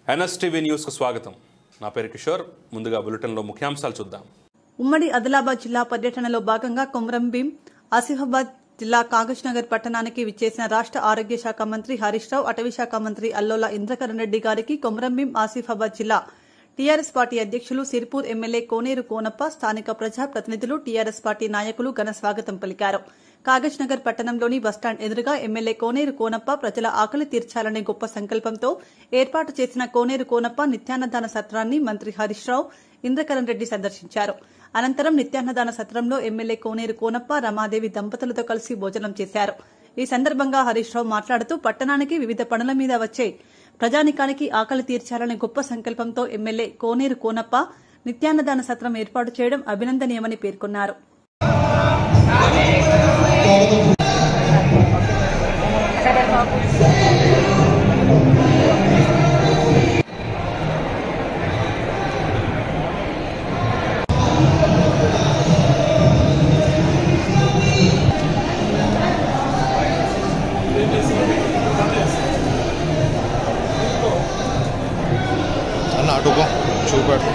NSTV న్యూస్కు స్వాగతం నా పేరు కిషోర్ ముందుగా బులెటిన్లో ముఖ్యాంశాలు చూద్దాం ఉమ్మడి ఆదిలాబాద్ జిల్లా పర్యటనలో భాగంగా కొమరం భీం ఆసిఫాబాద్ జిల్లా కాగజ్ నగర్ పట్టణానికి విచ్చేసిన రాష్ట్ర ఆరోగ్య శాఖ మంత్రి హరీష్ రావు అటవీ శాఖ మంత్రి అల్లోల ఇంద్రకరణ్ రెడ్డి గారికి కొమరం భీం ఆసిఫాబాద్ జిల్లా టీఆర్ఎస్ పార్టీ అధ్యక్షులు సిర్పూర్ ఎమ్మెల్యే కోనేరు కోనప్ప స్థానిక ప్రజాప్రతినిధులు టీఆర్ఎస్ పార్టీ నాయకులు ఘన స్వాగతం పలికారు కాగజ్ నగర్ పట్టణంలోని బస్టాండ్ ఎదురుగా ఎమ్మెల్యే కోనేరు కోనప్ప ప్రజల ఆకలి తీర్చాలనే గొప్ప సంకల్పంతో ఏర్పాటు చేసిన కోనేరు కోనప్ప నిత్యాన్నదాన సత్రాన్ని మంత్రి హరీష్ రావు ఇంద్రకరణ్ రెడ్డి సందర్శించారు అనంతరం నిత్యాన్నదాన సత్రంలో ఎమ్మెల్యే కోనేరు కోనప్ప రమాదేవి దంపతులతో కలిసి భోజనం చేశారు ఈ సందర్భంగా హరీష్ రావు మాట్లాడుతూ పట్టణానికి వివిధ పనుల మీద వచ్చే ప్రజానికానికి ఆకలి తీర్చాలనే గొప్ప సంకల్పంతో ఎమ్మెల్యే కోనేరు కోనప్ప నిత్యాన్నదాన సత్రం ఏర్పాటు చేయడం అభినందనీయమని పేర్కొన్నారు అన్న అడుగు చూపెట్టు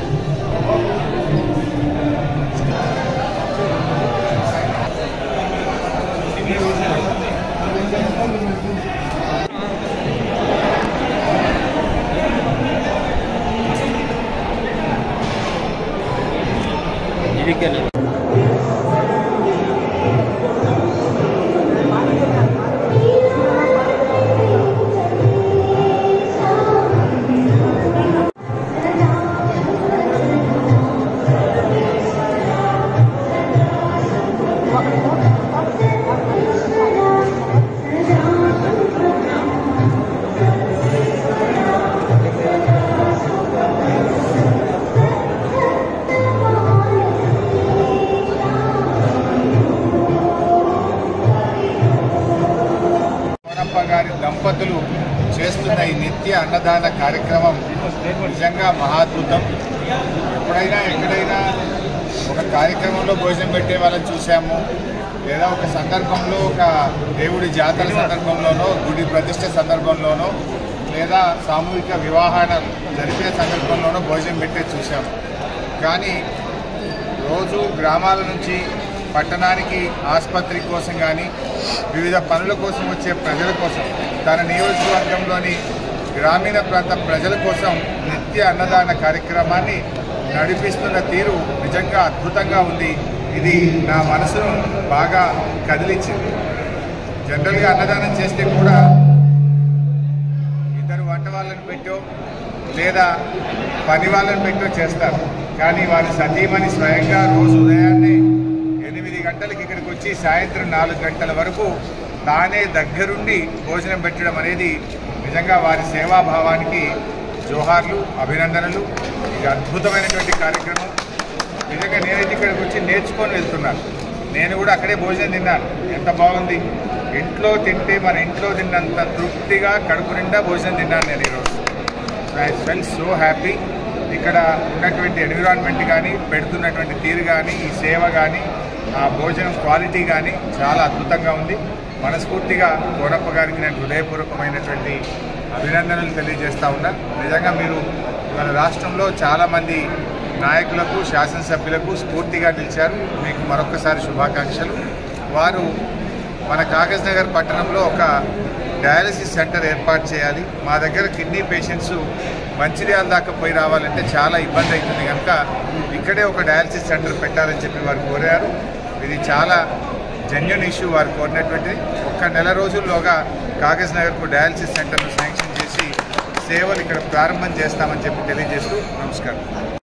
కోనప్ప గారి దంపతులు చేస్తున్న ఈ నిత్య అన్నదాన కార్యక్రమం నిజంగా మహాద్భుతం ఎప్పుడైనా ఎక్కడైనా ఒక కార్యక్రమంలో భోజనం పెట్టే వాళ్ళని చూసాము లేదా ఒక సందర్భంలో ఒక దేవుడి జాతర సందర్భంలోనో గుడి ప్రతిష్ట సందర్భంలోనో లేదా సామూహిక వివాహాలు జరిపే సందర్భంలోనో భోజనం పెట్టే చూసాము కానీ రోజు గ్రామాల నుంచి పట్టణానికి ఆసుపత్రి కోసం కానీ వివిధ పనుల కోసం వచ్చే ప్రజల కోసం తన నియోజకవర్గంలోని గ్రామీణ ప్రాంత ప్రజల కోసం నిత్య అన్నదాన కార్యక్రమాన్ని నడిపిస్తున్న తీరు నిజంగా అద్భుతంగా ఉంది ఇది నా మనసును బాగా కదిలించింది జనరల్గా అన్నదానం చేస్తే కూడా ఇద్దరు వంట వాళ్ళని పెట్టో లేదా పని వాళ్ళని పెట్టో చేస్తారు కానీ వారి సతీమణి స్వయంగా రోజు ఉదయాన్నే ఎనిమిది గంటలకి ఇక్కడికి వచ్చి సాయంత్రం నాలుగు గంటల వరకు తానే దగ్గరుండి భోజనం పెట్టడం అనేది నిజంగా వారి సేవాభావానికి జోహార్లు అభినందనలు ఇది అద్భుతమైనటువంటి కార్యక్రమం నిజంగా నేనైతే ఇక్కడికి వచ్చి నేర్చుకొని వెళ్తున్నాను నేను కూడా అక్కడే భోజనం తిన్నాను ఎంత బాగుంది ఇంట్లో తింటే మన ఇంట్లో తిన్నంత తృప్తిగా కడుపు నిండా భోజనం తిన్నాను నేను ఈరోజు ఐ ఫెల్ సో హ్యాపీ ఇక్కడ ఉన్నటువంటి ఎన్విరాన్మెంట్ కానీ పెడుతున్నటువంటి తీరు కానీ ఈ సేవ కానీ ఆ భోజనం క్వాలిటీ కానీ చాలా అద్భుతంగా ఉంది మనస్ఫూర్తిగా కోనప్ప గారికి నేను హృదయపూర్వకమైనటువంటి అభినందనలు తెలియజేస్తా ఉన్నా నిజంగా మీరు మన రాష్ట్రంలో చాలామంది నాయకులకు శాసనసభ్యులకు స్ఫూర్తిగా నిలిచారు మీకు మరొకసారి శుభాకాంక్షలు వారు మన కాగజ్ నగర్ పట్టణంలో ఒక డయాలసిస్ సెంటర్ ఏర్పాటు చేయాలి మా దగ్గర కిడ్నీ పేషెంట్స్ మంచిర్యాల దాకా పోయి రావాలంటే చాలా ఇబ్బంది అవుతుంది కనుక ఇక్కడే ఒక డయాలసిస్ సెంటర్ పెట్టాలని చెప్పి వారు కోరారు ఇది చాలా జెన్యున్ ఇష్యూ వారు కోరినటువంటిది ఒక్క నెల రోజుల్లోగా కాగజ్ నగర్కు డయాలసిస్ సెంటర్ను శాంక్షన్ చేసి సేవలు ఇక్కడ ప్రారంభం చేస్తామని చెప్పి తెలియజేస్తూ నమస్కారం